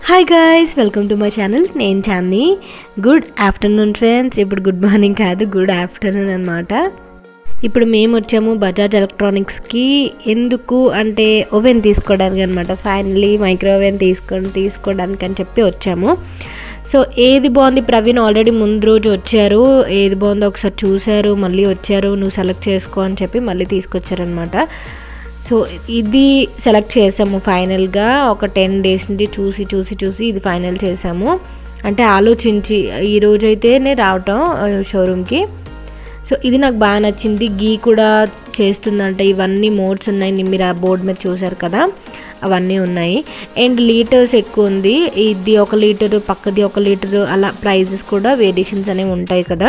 hi guys welcome to my channel నేను Chandi good afternoon friends ఇప్పుడు good morning కాదు good afternoon అనమాట ఇప్పుడు మేము వచ్చాము బజాజ్ ఎలక్ట్రానిక్స్కి ఎందుకు అంటే ఓవెన్ తీసుకోవడానికి అనమాట ఫైనలీ మైక్రో ఓవెన్ తీసుకొని తీసుకోవడానికి అని చెప్పి వచ్చాము సో ఏది బాగుంది ప్రవీణ్ ఆల్రెడీ ముందు రోజు వచ్చారు ఏది బాగుందో ఒకసారి చూశారు మళ్ళీ వచ్చారు నువ్వు సెలెక్ట్ చేసుకో అని చెప్పి మళ్ళీ తీసుకొచ్చారనమాట సో ఇది సెలెక్ట్ చేసాము ఫైనల్గా ఒక టెన్ డేస్ నుండి చూసి చూసి చూసి ఇది ఫైనల్ చేసాము అంటే ఆలోచించి ఈ రోజైతేనే రావటం షోరూమ్కి సో ఇది నాకు బాగా నచ్చింది గీ కూడా చేస్తుందంట ఇవన్నీ మోడ్స్ ఉన్నాయి మీరు ఆ బోర్డు మీద చూసారు కదా అవన్నీ ఉన్నాయి అండ్ లీటర్స్ ఎక్కువ ఉంది ఇది ఒక లీటరు పక్కది ఒక లీటరు అలా ప్రైజెస్ కూడా వేరియేషన్స్ అనేవి ఉంటాయి కదా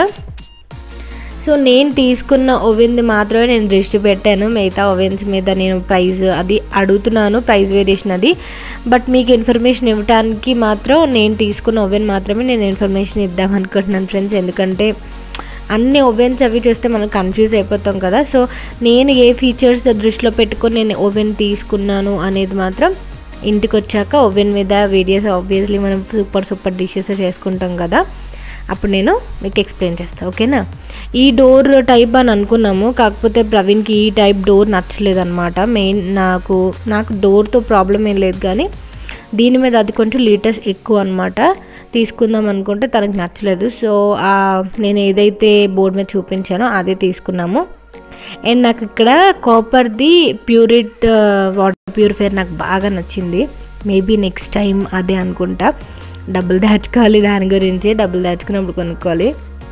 సో నేను తీసుకున్న ఓవెన్ది మాత్రమే నేను దృష్టి పెట్టాను మిగతా ఓవెన్స్ మీద నేను ప్రైస్ అది అడుగుతున్నాను ప్రైస్ వేరియేషన్ అది బట్ మీకు ఇన్ఫర్మేషన్ ఇవ్వడానికి మాత్రం నేను తీసుకున్న ఓవెన్ మాత్రమే నేను ఇన్ఫర్మేషన్ ఇద్దాం అనుకుంటున్నాను ఫ్రెండ్స్ ఎందుకంటే అన్ని ఓవెన్స్ అవి చూస్తే మనం కన్ఫ్యూజ్ అయిపోతాం కదా సో నేను ఏ ఫీచర్స్ దృష్టిలో పెట్టుకొని నేను ఓవెన్ తీసుకున్నాను అనేది మాత్రం ఇంటికి వచ్చాక ఓవెన్ మీద వీడియోస్ ఆబ్వియస్లీ మనం సూపర్ సూపర్ డిషెస్ చేసుకుంటాం కదా అప్పుడు నేను మీకు ఎక్స్ప్లెయిన్ చేస్తాను ఓకేనా ఈ డోర్ టైప్ అని అనుకున్నాము కాకపోతే ప్రవీణ్కి ఈ టైప్ డోర్ నచ్చలేదు అనమాట మెయిన్ నాకు నాకు డోర్తో ప్రాబ్లం ఏం లేదు కానీ దీని మీద అది కొంచెం లీటర్స్ ఎక్కువ అనమాట తీసుకుందాం అనుకుంటే తనకు నచ్చలేదు సో నేను ఏదైతే బోర్డు మీద చూపించానో అదే తీసుకున్నాము అండ్ నాకు ఇక్కడ కాపర్ది ప్యూరిట్ వాటర్ ప్యూరిఫైర్ నాకు బాగా నచ్చింది మేబీ నెక్స్ట్ టైం అదే అనుకుంటా డబ్బులు దాచుకోవాలి దాని గురించి డబ్బులు దాచుకున్నప్పుడు కొనుక్కోవాలి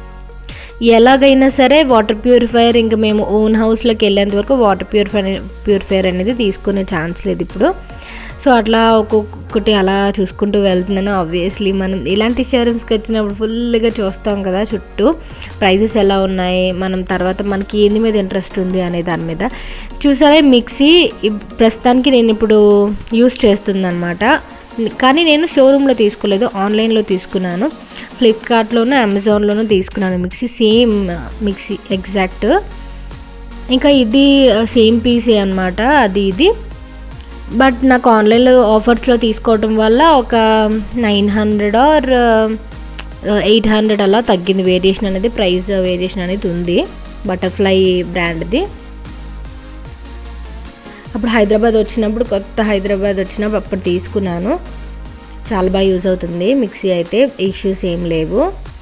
ఎలాగైనా సరే వాటర్ ప్యూరిఫైయర్ ఇంకా మేము ఓన్ హౌస్లోకి వెళ్ళేంత వరకు వాటర్ ప్యూరిఫైర్ ప్యూరిఫైయర్ అనేది తీసుకునే ఛాన్స్ లేదు ఇప్పుడు సో అట్లా ఒక్కొక్కటి అలా చూసుకుంటూ వెళ్తున్నాను ఆబ్వియస్లీ మనం ఇలాంటి షోరూమ్స్కి వచ్చినప్పుడు ఫుల్గా చూస్తాం కదా చుట్టూ ప్రైజెస్ ఎలా ఉన్నాయి మనం తర్వాత మనకి ఏంది మీద ఇంట్రెస్ట్ ఉంది అనే దాని మీద చూసారా మిక్సీ ప్రస్తుతానికి నేను ఇప్పుడు యూస్ చేస్తుందన్నమాట కానీ నేను షోరూంలో తీసుకోలేదు ఆన్లైన్లో తీసుకున్నాను ఫ్లిప్కార్ట్లోనూ అమెజాన్లోనూ తీసుకున్నాను మిక్సీ సేమ్ మిక్సీ ఎగ్జాక్ట్ ఇంకా ఇది సేమ్ పీసే అనమాట అది ఇది బట్ నాకు ఆన్లైన్లో ఆఫర్స్లో తీసుకోవడం వల్ల ఒక nine hundred or eight hundred అలా తగ్గింది వేరియేషన్ అనేది ప్రైస్ వేరియేషన్ అనేది ఉంది బటర్ఫ్లై బ్రాండ్ది అప్పుడు హైదరాబాద్ వచ్చినప్పుడు కొత్త హైదరాబాద్ వచ్చినప్పుడు అప్పుడు తీసుకున్నాను చాలా బాగా యూజ్ అవుతుంది మిక్సీ అయితే ఇష్యూస్ ఏం లేవు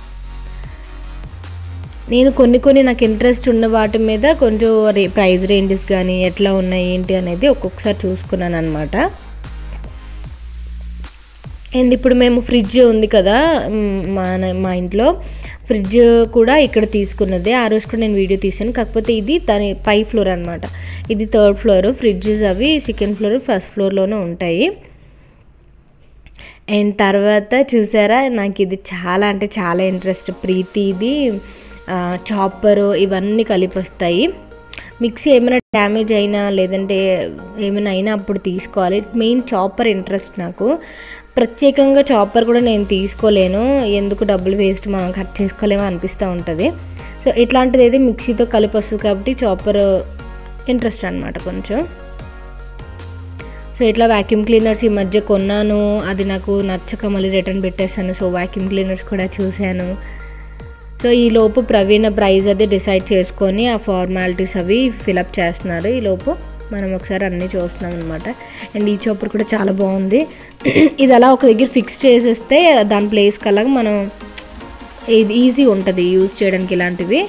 నేను కొన్ని కొన్ని నాకు ఇంట్రెస్ట్ ఉన్న వాటి మీద కొంచెం రే ప్రైస్ రేంజెస్ కానీ ఎట్లా ఉన్నాయి ఏంటి అనేది ఒక్కొక్కసారి చూసుకున్నాను అనమాట అండ్ ఇప్పుడు మేము ఫ్రిడ్జ్ ఉంది కదా మన మా ఇంట్లో ఫ్రిడ్జ్ కూడా ఇక్కడ తీసుకున్నదే ఆ రోజు కూడా నేను వీడియో తీసాను కాకపోతే ఇది దాని పై ఫ్లోర్ అనమాట ఇది థర్డ్ ఫ్లోర్ ఫ్రిడ్జెస్ అవి సెకండ్ ఫ్లోర్ ఫస్ట్ ఫ్లోర్లోనే ఉంటాయి అండ్ తర్వాత చూసారా నాకు ఇది చాలా అంటే చాలా ఇంట్రెస్ట్ ప్రీతి ఇది చాపరు ఇవన్నీ కలిపి వస్తాయి మిక్సీ ఏమైనా డ్యామేజ్ అయినా లేదంటే ఏమైనా అయినా అప్పుడు తీసుకోవాలి మెయిన్ చాపర్ ఇంట్రెస్ట్ నాకు ప్రత్యేకంగా చాపర్ కూడా నేను తీసుకోలేను ఎందుకు డబ్బులు వేస్ట్ మనం కట్ చేసుకోలేమో అనిపిస్తూ ఉంటుంది సో ఇట్లాంటిది అయితే మిక్సీతో కలిపి వస్తుంది కాబట్టి చాపర్ ఇంట్రెస్ట్ అనమాట కొంచెం సో ఇట్లా వ్యాక్యూమ్ క్లీనర్స్ ఈ మధ్య కొన్నాను అది నాకు నచ్చక మళ్ళీ రిటర్న్ పెట్టేశాను సో వ్యాక్యూమ్ క్లీనర్స్ కూడా చూశాను సో ఈ లోపు ప్రవీణ ప్రైజ్ అది డిసైడ్ చేసుకొని ఆ ఫార్మాలిటీస్ అవి ఫిలప్ చేస్తున్నారు ఈ లోపు మనం ఒకసారి అన్నీ చూస్తున్నాం అనమాట అండ్ ఈ చాపర్ కూడా చాలా బాగుంది ఇది అలా ఒక దగ్గర ఫిక్స్ చేసేస్తే దాని ప్లేస్ కల్లా మనం ఇది ఈజీ ఉంటుంది యూజ్ చేయడానికి ఇలాంటివి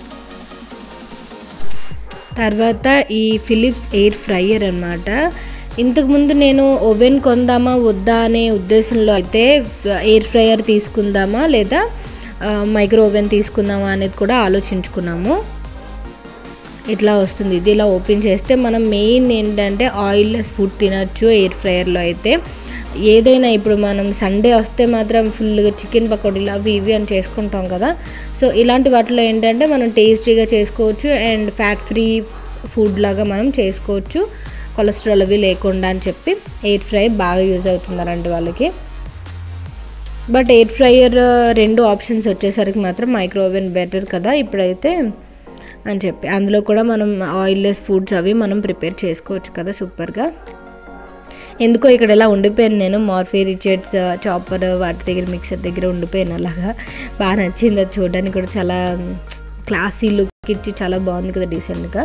తర్వాత ఈ ఫిలిప్స్ ఎయిర్ ఫ్రైయర్ అనమాట ఇంతకుముందు నేను ఓవెన్ కొందామా వద్దా అనే ఉద్దేశంలో అయితే ఎయిర్ ఫ్రైయర్ తీసుకుందామా లేదా మైక్రో ఓవెన్ తీసుకుందామా అనేది కూడా ఆలోచించుకున్నాము ఇట్లా వస్తుంది ఇది ఇలా ఓపెన్ చేస్తే మనం మెయిన్ ఏంటంటే ఆయిల్లెస్ ఫుడ్ తినచ్చు ఎయిర్ ఫ్రైయర్లో అయితే ఏదైనా ఇప్పుడు మనం సండే వస్తే మాత్రం ఫుల్గా చికెన్ పకోడీలు అవి ఇవి అని చేసుకుంటాం కదా సో ఇలాంటి వాటిలో ఏంటంటే మనం టేస్టీగా చేసుకోవచ్చు అండ్ ఫ్యాట్ ఫ్రీ ఫుడ్ లాగా మనం చేసుకోవచ్చు కొలెస్ట్రాల్ అవి లేకుండా అని చెప్పి ఎయిర్ ఫ్రై బాగా యూజ్ అవుతుంది అలాంటి వాళ్ళకి బట్ ఎయిర్ ఫ్రైయర్ రెండు ఆప్షన్స్ వచ్చేసరికి మాత్రం మైక్రో ఓవెన్ బెటర్ కదా ఇప్పుడైతే అని చెప్పి అందులో కూడా మనం ఆయిల్లెస్ ఫుడ్స్ అవి మనం ప్రిపేర్ చేసుకోవచ్చు కదా సూపర్గా ఎందుకో ఇక్కడ ఇలా ఉండిపోయాను నేను మార్ఫీ రిచర్డ్స్ చాపర్ వాటి దగ్గర మిక్సర్ దగ్గర ఉండిపోయాను అలాగా బాగా నచ్చింది అది చూడడానికి కూడా చాలా క్లాసీ లుక్ ఇచ్చి చాలా బాగుంది కదా డీసెంట్గా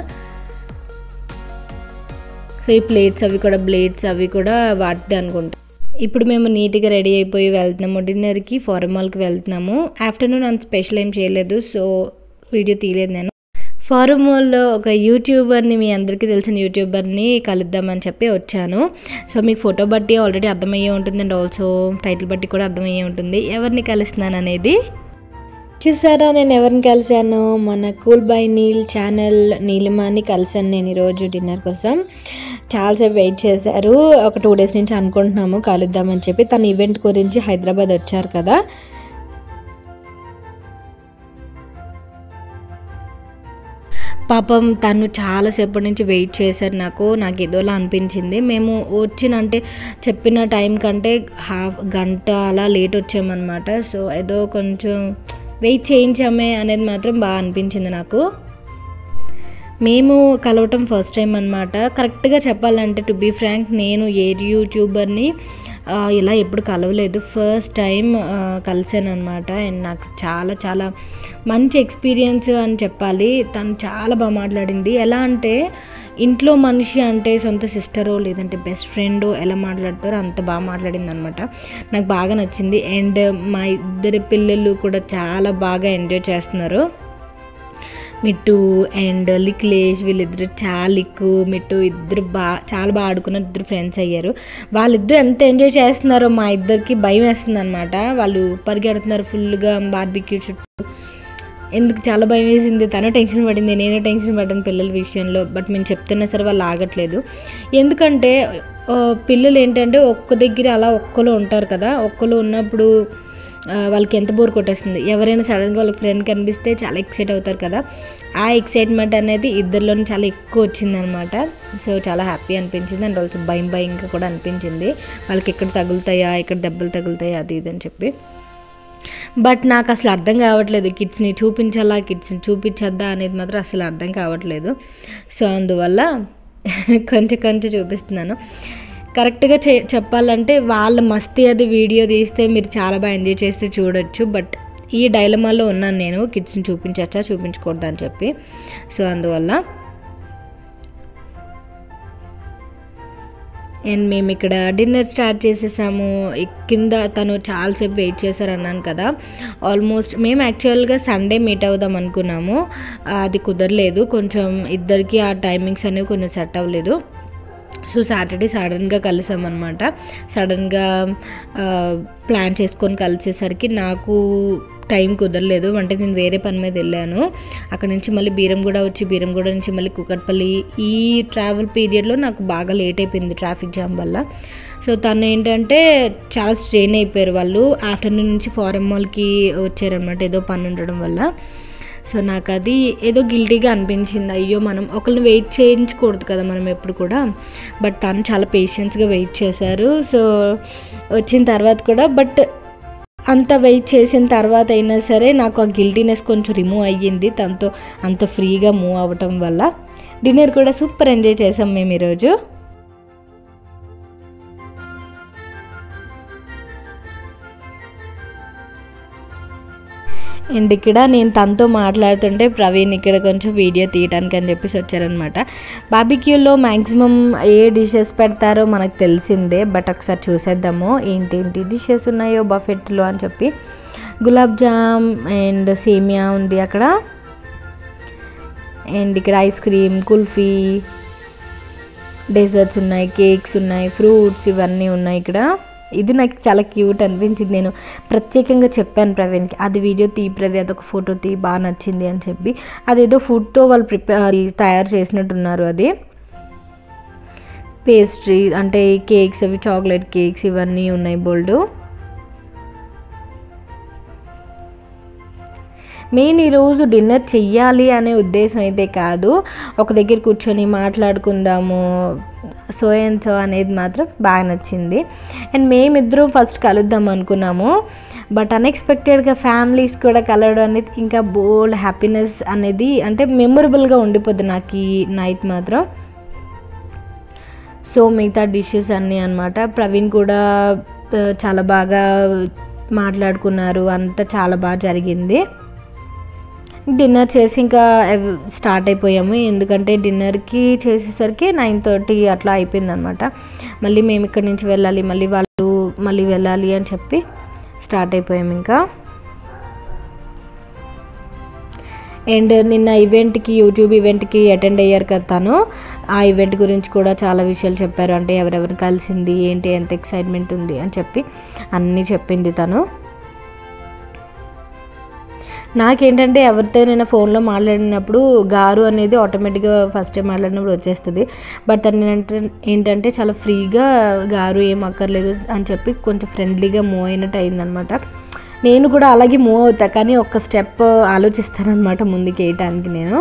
సో ఈ ప్లేట్స్ అవి కూడా బ్లేడ్స్ అవి కూడా వాటిదే అనుకుంటా ఇప్పుడు మేము నీట్గా రెడీ అయిపోయి వెళ్తున్నాము డిన్నర్కి ఫారెన్ మాల్కి వెళ్తున్నాము ఆఫ్టర్నూన్ అంత స్పెషల్ ఏం చేయలేదు సో వీడియో తీయలేదు నేను ఫారెన్ మాల్లో ఒక యూట్యూబర్ని మీ అందరికీ తెలిసిన యూట్యూబర్ని కలుద్దామని చెప్పి వచ్చాను సో మీకు ఫోటో బట్టి ఆల్రెడీ అర్థమయ్యే ఉంటుంది అండ్ ఆల్సో టైటిల్ బట్టి కూడా అర్థమయ్యే ఉంటుంది ఎవరిని కలుస్తున్నాను అనేది చూసారా నేను ఎవరిని కలిశాను మన కూల్ బై నీల్ ఛానల్ నీలిమాని కలిశాను నేను ఈరోజు డిన్నర్ కోసం చాలాసేపు వెయిట్ చేశారు ఒక టూ డేస్ నుంచి అనుకుంటున్నాము కలుద్దామని చెప్పి తన ఈవెంట్ గురించి హైదరాబాద్ వచ్చారు కదా పాపం తను చాలాసేపటి నుంచి వెయిట్ చేశారు నాకు నాకు ఏదోలా అనిపించింది మేము వచ్చిన అంటే చెప్పిన టైం కంటే హాఫ్ గంట అలా లేట్ వచ్చామన్నమాట సో ఏదో కొంచెం వెయిట్ చేయించామే అనేది మాత్రం బాగా అనిపించింది నాకు మేము కలవటం ఫస్ట్ టైం అనమాట కరెక్ట్గా చెప్పాలంటే టు బీ ఫ్రాంక్ నేను ఏ యూట్యూబర్ని ఇలా ఎప్పుడు కలవలేదు ఫస్ట్ టైం కలిసాను అనమాట అండ్ నాకు చాలా చాలా మంచి ఎక్స్పీరియన్స్ అని చెప్పాలి తను చాలా బాగా మాట్లాడింది ఎలా అంటే ఇంట్లో మనిషి అంటే సొంత సిస్టరో లేదంటే బెస్ట్ ఫ్రెండో ఎలా మాట్లాడతారో అంత బాగా మాట్లాడింది అనమాట నాకు బాగా నచ్చింది అండ్ మా ఇద్దరి పిల్లలు కూడా చాలా బాగా ఎంజాయ్ చేస్తున్నారు మిట్టు అండ్ లిక్లేష్ వీళ్ళిద్దరు చాలా లిక్కు మిట్టు ఇద్దరు బాగా చాలా బాగా ఆడుకున్న ఇద్దరు ఫ్రెండ్స్ అయ్యారు వాళ్ళిద్దరు ఎంత ఎంజాయ్ చేస్తున్నారో మా ఇద్దరికి భయం వేస్తుంది అనమాట వాళ్ళు పరిగెడుతున్నారు ఫుల్గా బార్బిక్యూ చుట్టూ ఎందుకు చాలా భయం వేసింది తను టెన్షన్ పడింది నేను టెన్షన్ పడ్డాను పిల్లల విషయంలో బట్ మేము చెప్తున్నా సరే వాళ్ళు ఆగట్లేదు ఎందుకంటే పిల్లలు ఏంటంటే ఒక్క దగ్గర అలా ఒక్కలో ఉంటారు కదా ఒక్కలో ఉన్నప్పుడు వాళ్ళకి ఎంత బోర్ కొట్టేస్తుంది ఎవరైనా సడన్గా వాళ్ళ ఫ్రెండ్ కనిపిస్తే చాలా ఎక్సైట్ అవుతారు కదా ఆ ఎక్సైట్మెంట్ అనేది ఇద్దరిలోనే చాలా ఎక్కువ వచ్చిందనమాట సో చాలా హ్యాపీ అనిపించింది అండ్ ఆల్సో భయం భయంగా కూడా అనిపించింది వాళ్ళకి ఎక్కడ తగులుతాయా ఎక్కడ దెబ్బలు తగులుతాయా అది ఇది అని చెప్పి బట్ నాకు అసలు అర్థం కావట్లేదు కిడ్స్ని చూపించాలా కిడ్స్ని చూపించద్దా అనేది మాత్రం అసలు అర్థం కావట్లేదు సో అందువల్ల కొంచెం కొంచెం చూపిస్తున్నాను కరెక్ట్గా చే చెప్పాలంటే వాళ్ళ మస్తీ అది వీడియో తీస్తే మీరు చాలా బాగా ఎంజాయ్ చేస్తే చూడొచ్చు బట్ ఈ డైలమాలో ఉన్నాను నేను కిడ్స్ని చూపించచ్చా చూపించకూడదు అని చెప్పి సో అందువల్ల అండ్ మేము ఇక్కడ డిన్నర్ స్టార్ట్ చేసేసాము కింద తను చాలాసేపు వెయిట్ చేశారు అన్నాను కదా ఆల్మోస్ట్ మేము యాక్చువల్గా సండే మీట్ అవుదాం అనుకున్నాము అది కుదరలేదు కొంచెం ఇద్దరికి ఆ టైమింగ్స్ అనేవి కొంచెం సెట్ అవ్వలేదు సో సాటర్డే సడన్గా కలిసామన్నమాట సడన్గా ప్లాన్ చేసుకొని కలిసేసరికి నాకు టైం కుదరలేదు అంటే నేను వేరే పని మీద వెళ్ళాను అక్కడ నుంచి మళ్ళీ బీరంగూడ వచ్చి బీరంగూడ నుంచి మళ్ళీ కుకట్పల్లి ఈ ట్రావెల్ పీరియడ్లో నాకు బాగా లేట్ అయిపోయింది ట్రాఫిక్ జామ్ వల్ల సో తను ఏంటంటే చాలా స్ట్రెయిన్ అయిపోయారు వాళ్ళు ఆఫ్టర్నూన్ నుంచి ఫారెన్ మాల్కి వచ్చారనమాట ఏదో పని ఉండడం వల్ల సో నాకు అది ఏదో గిల్టీగా అనిపించింది అయ్యో మనం ఒకరిని వెయిట్ చేయించకూడదు కదా మనం ఎప్పుడు కూడా బట్ తను చాలా పేషెన్స్గా వెయిట్ చేశారు సో వచ్చిన తర్వాత కూడా బట్ అంత వెయిట్ చేసిన తర్వాత అయినా సరే నాకు ఆ గిల్టీనెస్ కొంచెం రిమూవ్ అయ్యింది తనతో అంత ఫ్రీగా మూవ్ అవ్వటం వల్ల డిన్నర్ కూడా సూపర్ ఎంజాయ్ చేసాం మేము ఈరోజు అండ్ ఇక్కడ నేను తనతో మాట్లాడుతుంటే ప్రవీణ్ ఇక్కడ కొంచెం వీడియో తీయడానికి అని చెప్పేసి వచ్చారనమాట బాబిక్యూలో మ్యాక్సిమం ఏ డిషెస్ పెడతారో మనకు తెలిసిందే బట్ ఒకసారి చూసేద్దాము ఏంటేంటి డిషెస్ ఉన్నాయో బఫెట్లో అని చెప్పి గులాబ్ జామ్ అండ్ సేమియా ఉంది అక్కడ అండ్ ఇక్కడ ఐస్ క్రీమ్ కుల్ఫీ డెజర్ట్స్ ఉన్నాయి కేక్స్ ఉన్నాయి ఫ్రూట్స్ ఇవన్నీ ఉన్నాయి ఇక్కడ ఇది నాకు చాలా క్యూట్ అనిపించింది నేను ప్రత్యేకంగా చెప్పాను ప్రవీణ్కి అది వీడియో తీ ప్రవీ అదొక ఫోటో తీ బాగా నచ్చింది అని చెప్పి అదేదో ఫుడ్తో వాళ్ళు ప్రిపేర్ తయారు చేసినట్టున్నారు అది పేస్ట్రీ అంటే కేక్స్ అవి చాక్లెట్ కేక్స్ ఇవన్నీ ఉన్నాయి బోల్డ్ మెయిన్ ఈరోజు డిన్నర్ చెయ్యాలి అనే ఉద్దేశం అయితే కాదు ఒక దగ్గర కూర్చొని మాట్లాడుకుందాము సో అండ్ సో అనేది మాత్రం బాగా నచ్చింది అండ్ మేమిద్దరం ఫస్ట్ కలుద్దాం అనుకున్నాము బట్ అన్ఎక్స్పెక్టెడ్గా ఫ్యామిలీస్ కూడా కలవడం అనేది ఇంకా బోల్డ్ హ్యాపీనెస్ అనేది అంటే మెమొరబుల్గా ఉండిపోద్ది నాకు ఈ నైట్ మాత్రం సో మిగతా డిషెస్ అన్నీ అనమాట ప్రవీణ్ కూడా ఆ, చాలా బాగా మాట్లాడుకున్నారు అంతా చాలా బాగా జరిగింది డిన్నర్ చేసి ఇంకా ఎవ్- స్టార్ట్ అయిపోయాము ఎందుకంటే డిన్నర్కి చేసేసరికి నైన్ థర్టీ అట్లా అయిపోయింది అనమాట మళ్ళీ మేము ఇక్కడి నుంచి వెళ్ళాలి మళ్ళీ వాళ్ళు మళ్ళీ వెళ్ళాలి అని చెప్పి స్టార్ట్ అయిపోయాము ఇంకా అండ్ నిన్న ఈవెంట్కి యూట్యూబ్ ఈవెంట్కి అటెండ్ అయ్యారు కదా తను ఆ ఈవెంట్ గురించి కూడా చాలా విషయాలు చెప్పారు అంటే ఎవరెవరు కలిసింది ఏంటి ఎంత ఎక్సైట్మెంట్ ఉంది అని చెప్పి అన్నీ చెప్పింది తను నాకేంటంటే ఎవరితో నేను ఫోన్లో మాట్లాడినప్పుడు గారు అనేది ఆటోమేటిక్గా ఫస్ట్ టైం మాట్లాడినప్పుడు వచ్చేస్తుంది బట్ తను ఏంటంటే ఏంటంటే చాలా ఫ్రీగా గారు ఏం అక్కర్లేదు అని చెప్పి కొంచెం ఫ్రెండ్లీగా మూవ్ అయినట్టు అయిందనమాట నేను కూడా అలాగే మూవ్ అవుతా కానీ ఒక్క స్టెప్ ఆలోచిస్తానమాట ముందుకు వేయటానికి నేను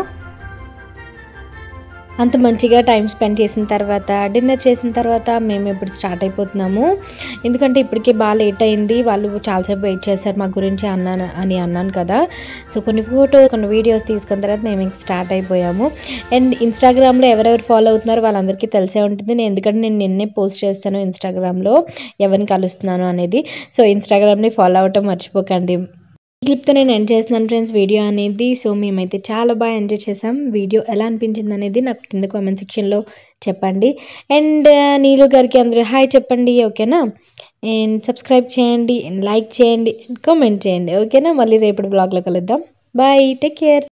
అంత మంచిగా టైం స్పెండ్ చేసిన తర్వాత డిన్నర్ చేసిన తర్వాత మేము ఇప్పుడు స్టార్ట్ అయిపోతున్నాము ఎందుకంటే ఇప్పటికే బాగా లేట్ అయింది వాళ్ళు చాలాసేపు వెయిట్ చేశారు మా గురించి అన్నాను అని అన్నాను కదా సో కొన్ని ఫోటోస్ కొన్ని వీడియోస్ తీసుకున్న తర్వాత మేము ఇంక స్టార్ట్ అయిపోయాము అండ్ ఇన్స్టాగ్రామ్లో ఎవరెవరు ఫాలో అవుతున్నారో వాళ్ళందరికీ తెలిసే ఉంటుంది నేను ఎందుకంటే నేను నిన్నే పోస్ట్ చేస్తాను ఇన్స్టాగ్రామ్లో ఎవరిని కలుస్తున్నాను అనేది సో ఇన్స్టాగ్రామ్ని ఫాలో అవ్వటం మర్చిపోకండి ఈ క్లిప్తో నేను ఎండ్ చేస్తున్నాను ఫ్రెండ్స్ వీడియో అనేది సో మేమైతే చాలా బాగా ఎంజాయ్ చేసాం వీడియో ఎలా అనిపించింది అనేది నాకు కింద కామెంట్ సెక్షన్లో చెప్పండి అండ్ నీలు గారికి అందరూ హాయ్ చెప్పండి ఓకేనా అండ్ సబ్స్క్రైబ్ చేయండి అండ్ లైక్ చేయండి కామెంట్ చేయండి ఓకేనా మళ్ళీ రేపటి బ్లాగ్లో కలుద్దాం బాయ్ టేక్ కేర్